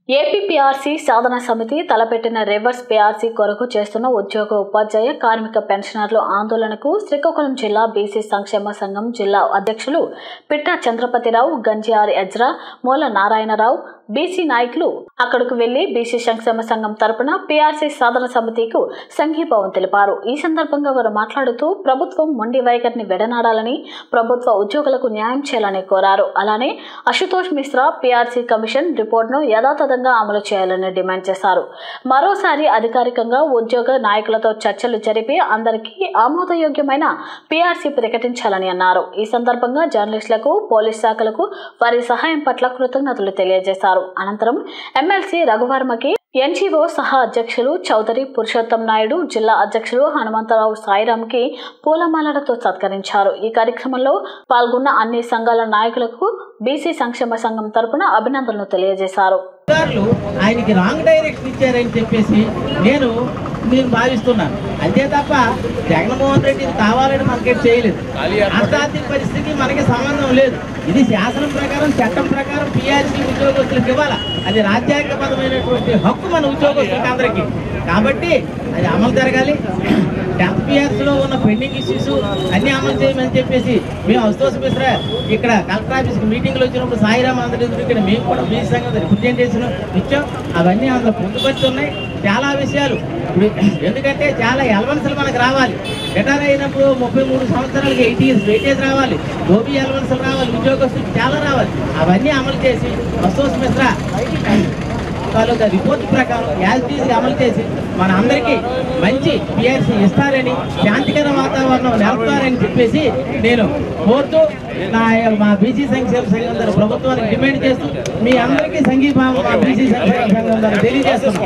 ఏపీపీఆర్సీ సాధన సమితి తలపెట్టిన reverse PRC కొరకు చేస్తున్న ఉద్యోగ ఉపాధ్యాయ కార్మిక పెన్షనర్ల ఆందోళనకు శ్రీకాకుళం జిల్లా బీసీ సంక్షేమ సంఘం జిల్లా అధ్యక్షులు పిట్టా చంద్రపతిరావు గంజిఆర్ ఎజ్రా మూల నారాయణరావు బీసీ నాయకులు అక్కడకు వెళ్లి బీసీ సంక్షేమ సంఘం తరపున పీఆర్సీ సాధన సమితికు సంఘీభావం తెలిపారు ఈ సందర్భంగా వారు మాట్లాడుతూ ప్రభుత్వం మొండి వైఖరిని విడనాడాలని ప్రభుత్వ ఉద్యోగులకు న్యాయం చేయాలని కోరారు అలానే అశుతోష్ మిశ్రా పీఆర్సీ కమిషన్ రిపోర్టును యథాతథంగా అమలు చేయాలని డిమాండ్ చేశారు మరోసారి అధికారికంగా ఉద్యోగ నాయకులతో చర్చలు జరిపి అందరికీ ఆమోదయోగ్యమైన పీఆర్సీ ప్రకటించాలని అన్నారు ఈ సందర్భంగా జర్నలిస్టులకు పోలీస్ శాఖలకు వారి సహాయం పట్ల కృతజ్ఞతలు తెలియజేశారు అనంతరం ఎమ్మెల్సీ రఘువర్మకి ఎన్జీఓ సహా అధ్యక్షులు చౌదరి పురుషోత్తం నాయుడు జిల్లా అధ్యక్షులు హనుమంతరావు సాయిరాంకి పూలమాలలతో సత్కరించారు ఈ కార్యక్రమంలో పాల్గొన్న అన్ని సంఘాల నాయకులకు బీసీ సంక్షేమ సంఘం తరపున అభినందనలు తెలియజేశారు అధికారులు ఆయనకి రాంగ్ డైరెక్షన్ ఇచ్చారని చెప్పేసి నేను నేను భావిస్తున్నాను అంతే తప్ప జగన్మోహన్ రెడ్డి ఇది కావాలని మనకేం చేయలేదు అర్థార్థిక పరిస్థితికి మనకి సంబంధం లేదు ఇది శాసనం ప్రకారం చట్టం ప్రకారం పిఆర్సీ ఉద్యోగస్తులకు ఇవ్వాలా అది రాజ్యాంగబద్ధమైనటువంటి హక్కు మన ఉద్యోగస్తులకు అందరికీ కాబట్టి అది అమలు జరగాలి టెన్త్ పిఆర్సీలో ఉన్న పెండింగ్ ఇష్యూస్ అన్ని అమలు చేయమని చెప్పేసి మేము అస్తోష్ మిశ్రా ఇక్కడ కలెక్టర్ ఆఫీస్కి మీటింగ్లో వచ్చినప్పుడు సాయిరామ్ అందరి ఎదురు ఇక్కడ మేము కూడా మీ సంఘం రిప్రజెంటేషన్ ఇచ్చాం అవన్నీ అందులో పొందుపరిచి ఉన్నాయి చాలా విషయాలు ఇప్పుడు ఎందుకంటే చాలా ఎలవెన్స్లు మనకు రావాలి రిటైర్ అయినప్పుడు ముప్పై మూడు సంవత్సరాలకి ఎయిటీ ఇయర్స్ వెయిటేజ్ రావాలి ఓబీ ఎలవెన్స్లు రావాలి ఉద్యోగస్తులు చాలా రావాలి అవన్నీ అమలు చేసి అస్తోష్ మిశ్రా తాలూకా రిపోర్ట్ ప్రకారం యాజిటీస్ అమలు చేసి మన అందరికీ మంచి పిఆర్సీ ఇస్తారని శాంతికర వాతావరణం నెలపారని చెప్పేసి నేను కోరుతూ నా మా బీసీ సంక్షేమ సంఘం ద్వారా ప్రభుత్వానికి డిమాండ్ చేస్తూ మీ అందరికీ సంఘీభావం మా బీసీ సంక్షేమ సంఘం ద్వారా తెలియజేస్తున్నాం